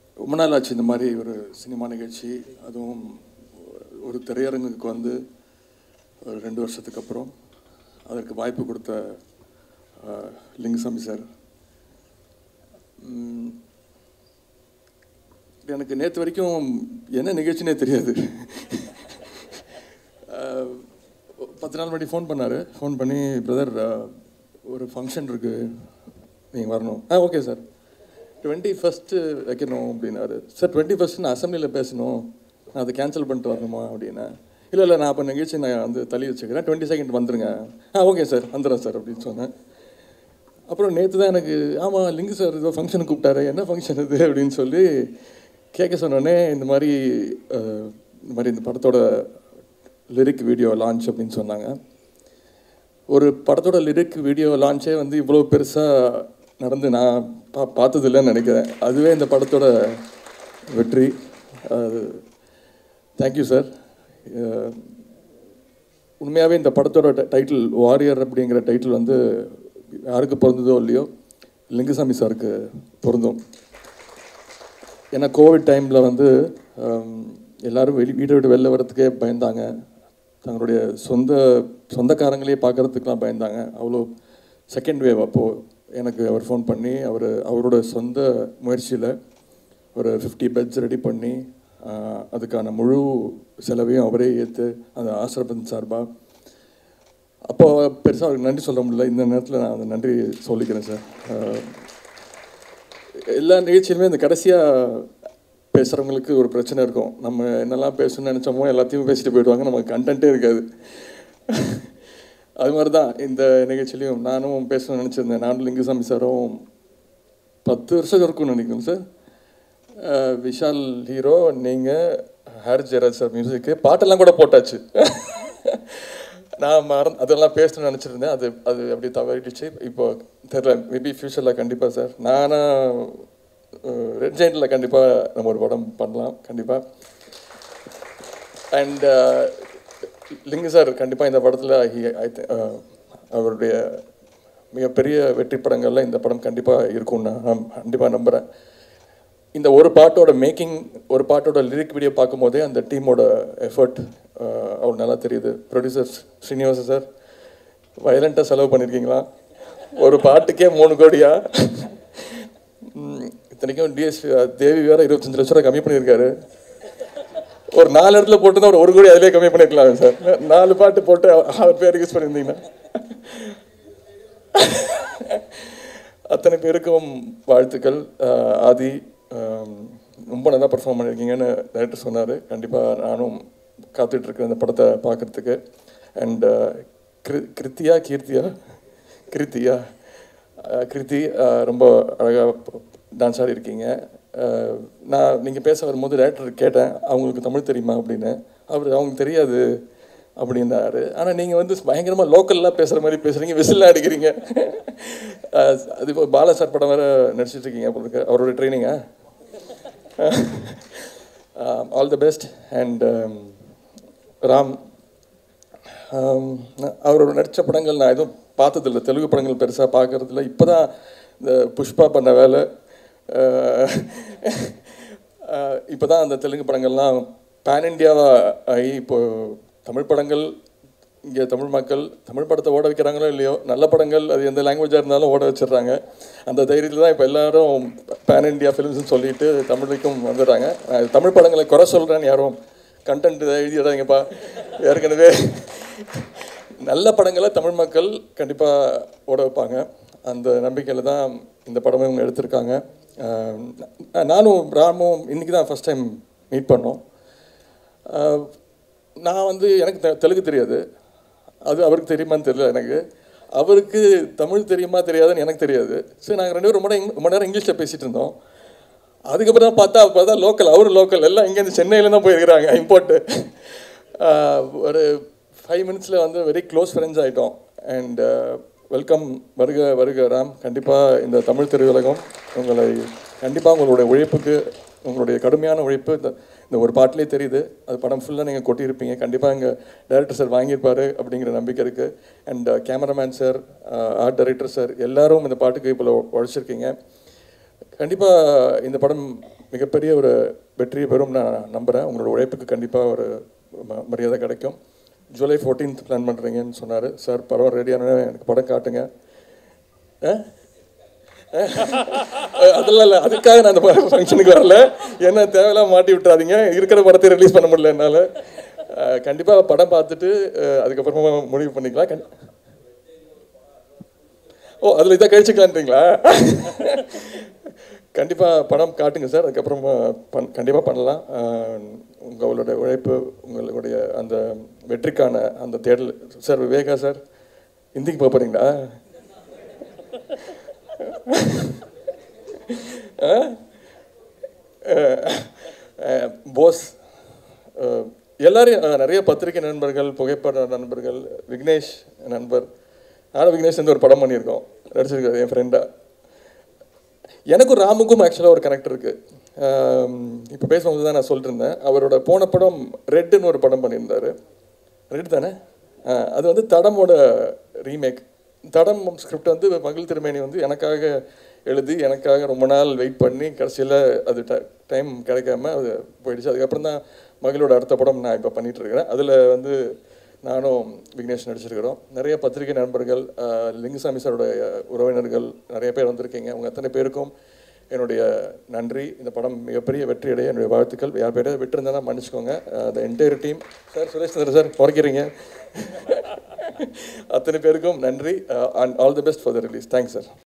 ரொம்ப நாள் ஆச்சு இந்த மாதிரி ஒரு சினிமா நிகழ்ச்சி அதுவும் ஒரு திரையரங்குக்கு வந்து ஒரு ரெண்டு வருஷத்துக்கு அப்புறம் அதற்கு வாய்ப்பு கொடுத்த அஹ், லிங்குசாமி சார் ம், எனக்கு நேற்று வரைக்கும் என்ன நிகழ்ச்சினே தெரியாது அஹ், பத்து நாள் முன்னாடி ஃபோன் பண்ணார் ஃபோன் பண்ணி பிரதர் ஒரு ஃபங்க்ஷன் இருக்குது நீங்கள் வரணும் ஆ ஓகே சார் டுவெண்ட்டி ஃபஸ்ட்டு வைக்கணும் அப்படின்னாரு சார் டுவெண்ட்டி ஃபஸ்ட்டு நான் அசம்பிளியில் பேசணும் நான் அதை கேன்சல் பண்ணிட்டு வரணுமா அப்படின்னா இல்லை இல்லை நான் அப்போ நிகழ்ச்சி நான் வந்து தள்ளி வச்சுக்கிறேன் டுவெண்ட்டி செகண்ட் வந்துருங்க ஆ ஓகே சார் வந்துடுறேன் சார் அப்படின்னு சொன்னேன் அப்புறம் நேற்று தான் எனக்கு ஆமாம் லிங்கு சார் ஏதோ ஃபங்க்ஷனுக்கு கூப்பிட்டாரு என்ன ஃபங்க்ஷன் இது அப்படின்னு சொல்லி கேட்க சொன்னோடனே இந்த மாதிரி அஹ், இந்த மாதிரி இந்த படத்தோட லிரிக் வீடியோ லான்ச் அப்படின்னு சொன்னாங்க ஒரு படத்தோட லிரிக் வீடியோ லான்ச்சே வந்து இவ்வளோ பெருசாக நடந்து நான் பா பார்த்ததில்லைன்னு நினைக்கிறேன் அதுவே இந்த படத்தோட வெற்றி தேங்க்யூ சார் உண்மையாகவே இந்த படத்தோட டைட்டில் வாரியர் அப்படிங்கிற டைட்டில் வந்து யாருக்கு பொருந்ததோ இல்லையோ லிங்குசாமி சாருக்கு பொருந்தும் ஏன்னா கோவிட் டைமில் வந்து ஹம், எல்லாரும் வெளி வீட்டை விட்டு வெளில வரத்துக்கே பயந்தாங்க தங்களுடைய சொந்த சொந்தக்காரங்களே பார்க்கறதுக்குலாம் பயந்தாங்க அவ்வளோ செகண்ட் வேவ் அப்போது எனக்கு அவர் ஃபோன் பண்ணி அவர் அவரோட சொந்த முயற்சியில் ஒரு ஃபிஃப்டி பெட்ஸ் ரெடி பண்ணி ஆஹ், அதுக்கான முழு செலவையும் அவரே ஏற்று அந்த ஆசிரமத்தின் சார்பாக அப்போ பெருசாக அவருக்கு நன்றி சொல்ல முடியல இந்த நேரத்தில் நான் அந்த நன்றி சொல்லிக்கிறேன் சார் ஆஹ், எல்லா நிகழ்ச்சியிலுமே இந்த கடைசியாக பேசுகிறவங்களுக்கு ஒரு பிரச்சனை இருக்கும் நம்ம என்னெல்லாம் பேசணும்னு நினச்சோமோ எல்லாத்தையும் பேசிட்டு போயிடுவாங்க நமக்கு கண்டென்ட்டே இருக்காது அது மாதிரி தான் இந்த நிகழ்ச்சியிலையும் நானும் பேசணும்னு நினச்சிருந்தேன் நானும் லிங்குசாமி சாரும் பத்து வருஷம் இருக்கும்னு நினைக்கிறேன் சார் அஹ் விஷால் ஹீரோ நீங்கள் ஹாரி ஜெயராஜ் சார் மியூசிக்கு பாட்டெல்லாம் கூட போட்டாச்சு நான் மறந்து அதெல்லாம் பேசணும்னு நினச்சிருந்தேன் அது அது அப்படி தவறிடுச்சு இப்போ தெரில மேபி ஃப்யூச்சரில் கண்டிப்பாக சார் நானும் ரெட் ஜெயிண்டில் கண்டிப்பாக நம்ம ஒரு படம் பண்ணலாம் கண்டிப்பாக அண்ட் லிங்கு சார் கண்டிப்பாக இந்த படத்தில் அவருடைய மிகப்பெரிய வெற்றி படங்களில் இந்த படம் கண்டிப்பாக இருக்கும்னு நான் கண்டிப்பாக நம்புகிறேன் இந்த ஒரு பாட்டோட மேக்கிங் ஒரு பாட்டோட லிரிக் வீடியோ பார்க்கும்போதே அந்த டீமோட எஃபர்ட் அவ்வளோ நல்லா தெரியுது ப்ரொடியூசர் ஸ்ரீனிவாசன் சார் வயலண்ட்டாக செலவு பண்ணியிருக்கீங்களா ஒரு பாட்டுக்கே மூணு கோடியா ம், இத்தனைக்கும் டிஎஸ்பி தேவி வேற இருபத்தஞ்சு லட்ச ரூபா கம்மி பண்ணியிருக்காரு ஒரு நாலு இடத்துல போட்டு தான் ஒரு ஒரு கோடி அதிலே கம்மி பண்ணிருக்கலாம் சார் நாலு பாட்டு போட்டு அவர் பேர் யூஸ் பண்ணியிருந்தீங்கன்னா அத்தனை பேருக்கும் வாழ்த்துக்கள் அஹ், ஆதி அஹ், ரொம்ப நல்லா பர்ஃபார்ம் பண்ணியிருக்கீங்கன்னு டைரக்டர் சொன்னார் கண்டிப்பாக நானும் காத்துட்டு இருக்கேன் இந்த படத்தை பார்க்குறதுக்கு அண்ட் கிருத்தியா கீர்த்தியா கிருத்தியா அஹ், கிருத்தி அஹ், ரொம்ப அழகாக டான்ஸ் ஆடி இருக்கீங்க அஹ், நான் நீங்கள் பேச வரும்போது டேரக்டர் கேட்டேன் அவங்களுக்கு தமிழ் தெரியுமா அப்படின்னு அவர் அவங்களுக்கு தெரியாது அப்படின்னாரு ஆனால் நீங்கள் வந்து பயங்கரமாக லோக்கல்லாம் பேசுகிற மாதிரி பேசுகிறீங்க விசில்லாம் அடிக்கிறீங்க அஹ், அது இப்போ பாலா சார் படம் வேறு நடிச்சிட்டு இருக்கீங்க போல இருக்கு அவரோட ட்ரைனிங்கா all the best and Ram ஆம், நான் அவரோட நடித்த படங்கள் நான் எதுவும் பார்த்ததில்ல தெலுங்கு படங்கள் பெருசாக பார்க்கறதில்ல இப்போ தான் இந்த புஷ்பா பண்ண வேலை இப்போ தான் அந்த தெலுங்கு படங்கள்லாம் பேன் இண்டியாவாக ஆகி இப்போ தமிழ் படங்கள் இங்கே தமிழ் மக்கள் தமிழ் படத்தை ஓட வைக்கிறாங்களோ இல்லையோ நல்ல படங்கள் அது எந்த லாங்குவேஜாக இருந்தாலும் ஓட வச்சிடுறாங்க அந்த தைரியத்தில் தான் இப்போ எல்லாரும் பேன் இண்டியா ஃபிலிம்ஸ்னு சொல்லிட்டு தமிழுக்கும் வந்துடுறாங்க நான் தமிழ் படங்களை குறை சொல்கிறேன்னு யாரும் கண்டென்ட் எழுதிடாதீங்கப்பா ஏற்கனவே நல்ல படங்களை தமிழ் மக்கள் கண்டிப்பாக ஓட வைப்பாங்க அந்த நம்பிக்கையில் தான் இந்த படமும் இவங்க எடுத்திருக்காங்க ஆஹ் நா- நானும் ராமும் இன்றைக்கி தான் ஃபஸ்ட் டைம் மீட் பண்ணோம் ஆஹ் நான் வந்து எனக்கு தெ- தெலுங்கு தெரியாது அது அவருக்கு தெரியுமான்னு தெரியல எனக்கு அவருக்கு தமிழ் தெரியுமா தெரியாதுன்னு எனக்கு தெரியாது சரி நாங்கள் ரெண்டு பேரும் ரொம்ப நேரம் இங்- ரொம்ப நேரம் இங்கிலீஷில் பேசிகிட்டு இருந்தோம் அதுக்கப்புறம் தான் பார்த்தா பார்த்தா லோக்கல் அவர் லோக்கல் எல்லாம் இங்கேருந்து சென்னையில தான் போயிருக்கிறாங்க இம்போர்ட்டு ஒரு ஃபைவ் மினிட்ஸில் வந்து வெரி க்ளோஸ் ஃப்ரெண்ட்ஸ் ஆகிட்டோம் அண்ட் வெல்கம் வருக வருக ராம் கண்டிப்பாக இந்த தமிழ் திரையுலகம் உங்களை கண்டிப்பாக உங்களுடைய உழைப்புக்கு உங்களுடைய கடுமையான உழைப்பு இந்த இந்த ஒரு பாட்டிலே தெரியுது அது படம் ஃபுல்லாக நீங்கள் கொட்டியிருப்பீங்க கண்டிப்பாக எங்கள் டைரக்டர் சார் வாங்கியிருப்பாரு அப்படிங்கிற நம்பிக்கை இருக்குது and cameraman sir art director sir எல்லாரும் இந்த பாட்டுக்கு இப்போ உழைச்சிருக்கீங்க கண்டிப்பாக இந்த படம் மிகப்பெரிய ஒரு வெற்றியை பெறும் நான் நம்புகிறேன் உங்களோட உழைப்புக்கு கண்டிப்பாக ஒரு ம- மரியாதை கிடைக்கும் ஜூலை 14th பிளான் பண்ணுறீங்கன்னு சொன்னார் சார் பரவாயில்ல ரெடியான எனக்கு படம் காட்டுங்க ஆ? அஹ் அதெல்லாம் இல்லை அதுக்காக நான் அந்த ஃபங்க்ஷனுக்கு வரல என்ன தேவையில்லாம மாட்டி விட்டுறாதீங்க இருக்கிற படத்தை ரிலீஸ் பண்ண முடியல என்னால் கண்டிப்பாக படம் பார்த்துட்டு அஹ் அதுக்கப்புறமா முடிவு பண்ணிக்கலாம் கண்- ஓ அதில் இதை கழிச்சுக்கலான்றீங்களா கண்டிப்பாக படம் காட்டுங்க சார் அதுக்கப்புறமா பண் கண்டிப்பாக பண்ணலாம் அஹ் உங்களுடைய உழைப்பு உங்களுடைய அந்த வெற்றிக்கான அந்த தேடல் சார் விவேகா சார் ஹிந்திக்கு போக போகிறீங்களா போஸ் அஹ், எல்லாரையும் அஹ், நிறைய பத்திரிகை நண்பர்கள் புகைப்பட நண்பர்கள் விக்னேஷ் நண்பர் நானும் விக்னேஷ் சேர்ந்து ஒரு படம் பண்ணியிருக்கோம் நடிச்சிருக்காரு என் ஃப்ரெண்டா எனக்கும் ராமுக்கும் ஆக்சுவலாக ஒரு கனெக்ட் இருக்கு இப்போ பேசும்போது தான் நான் சொல்லிட்டு இருந்தேன் அவரோட போன படம் ரெட்டுன்னு ஒரு படம் பண்ணியிருந்தாரு ரெட் தானே ஆ, அது வந்து தடமோட ரீமேக் தடம் ஸ்கிரிப்ட் வந்து மகிழ் திருமேனி வந்து எனக்காக எழுதி எனக்காக ரொம்ப நாள் வெயிட் பண்ணி கடைசியில் அது டைம் கிடைக்காம அது போயிடுச்சு அதுக்கப்புறம் தான் மகிழோட அடுத்த படம் நான் இப்போ பண்ணிட்டு இருக்கிறேன் அதில் வந்து நானும் விக்னேஷ் நடிச்சிருக்கிறோம் நிறைய பத்திரிகை நண்பர்கள் ஆஹ், லிங்குசாமி சாரோட உறவினர்கள் நிறைய பேர் வந்திருக்கீங்க உங்கள் அத்தனை பேருக்கும் என்னுடைய நன்றி இந்த படம் மிகப்பெரிய வெற்றி அடைய என்னுடைய வாழ்த்துக்கள் யார் பேரை விட்டுருந்தேன்னா மன்னிச்சுக்கோங்க the entire team sir Suresh Chandra sir குறைக்கிறீங்க அத்தனை பேருக்கும் நன்றி and all the best for the release thanks sir